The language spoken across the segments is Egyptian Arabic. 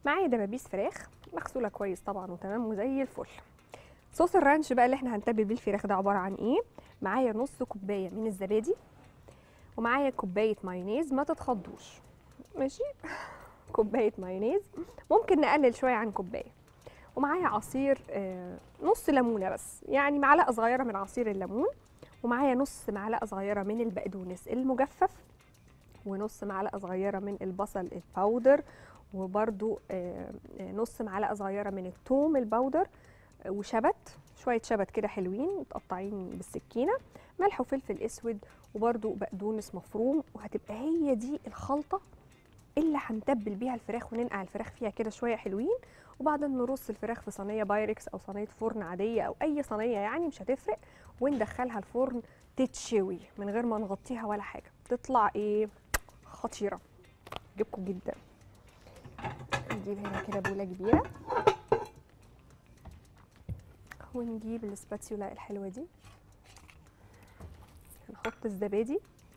معايا دبابيس فراخ مغسوله كويس طبعا وتمام وزي الفل صوص الرانش بقى اللي احنا هنتبل بيه الفراخ ده عباره عن ايه معايا نص كوبايه من الزبادي ومعايا كوبايه مايونيز ما تتخضوش ماشي كوبايه مايونيز ممكن نقلل شويه عن كوبايه ومعايا عصير آه، نص ليمونه بس يعني معلقه صغيره من عصير الليمون ومعايا نص معلقه صغيره من البقدونس المجفف ونص معلقه صغيره من البصل الباودر وبرده نص معلقه صغيره من الثوم الباودر آه، وشبت شويه شبت كده حلوين متقطعين بالسكينه ملح وفلفل اسود وبرده بقدونس مفروم وهتبقى هي دي الخلطه اللي هنتبل بيها الفراخ وننقع الفراخ فيها كده شويه حلوين وبعدين نرص الفراخ في صينيه بايركس او صينيه فرن عاديه او اي صينيه يعني مش هتفرق وندخلها الفرن تتشوي من غير ما نغطيها ولا حاجه تطلع ايه خطيره جيبكم جدا نجيب هنا كده بوله كبيره ونجيب السباتيولا الحلوه دي هنحط الزبادي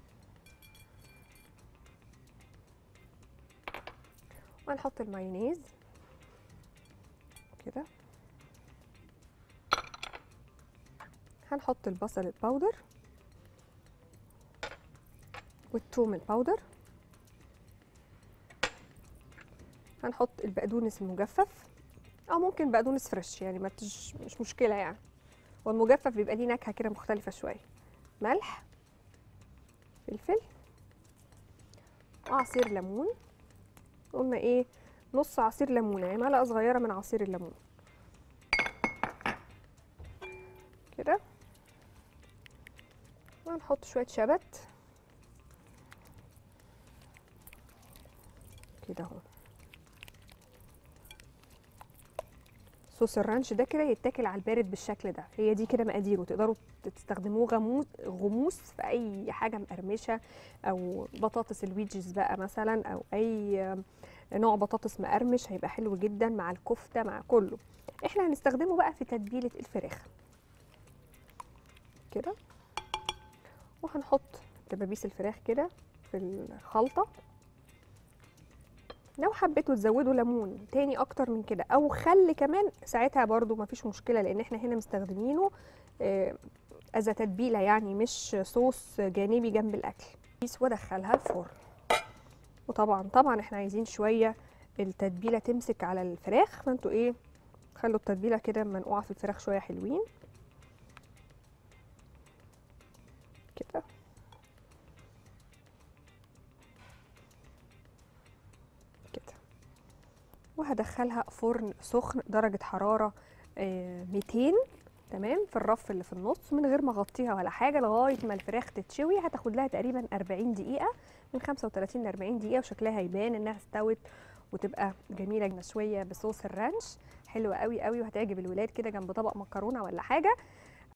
وهنحط المايونيز كده هنحط البصل الباودر والثوم الباودر هنحط البقدونس المجفف او ممكن بقدونس فريش يعني ما تج... مش مشكله يعني والمجفف بيبقى ليه نكهه كده مختلفه شويه ملح فلفل وعصير ليمون قلنا ايه نص عصير ليمونه يعني معلقه صغيره من عصير الليمون كده وهنحط شويه شبت كده اهو صوص الرانش ده كده يتاكل على البارد بالشكل ده هي دي كده مقاديره تقدروا تستخدموه غموس غموس في اي حاجه مقرمشه او بطاطس الويدجز بقى مثلا او اي نوع بطاطس مقرمش هيبقى حلو جدا مع الكفته مع كله احنا هنستخدمه بقى في تتبيله الفراخ كده وهنحط دبابيس الفراخ كده في الخلطه لو حبيتوا تزودوا ليمون تاني اكتر من كده او خل كمان ساعتها برضو مفيش مشكله لان احنا هنا مستخدمينه از تتبيله يعني مش صوص جانبي جنب الاكل وادخلها الفرن وطبعا طبعا احنا عايزين شويه التتبيله تمسك على الفراخ فانتوا ايه خلوا التتبيله كده منقوعه في الفراخ شويه حلوين كده كده وهدخلها فرن سخن درجه حراره آه 200 تمام في الرف اللي في النص من غير ما اغطيها ولا حاجه لغايه ما الفراخ تتشوي هتاخد لها تقريبا 40 دقيقه من 35 ل 40 دقيقه وشكلها هيبان انها استوت وتبقى جميله مشويه بصوص الرانش حلوه قوي قوي وهتعجب الولاد كده جنب طبق مكرونه ولا حاجه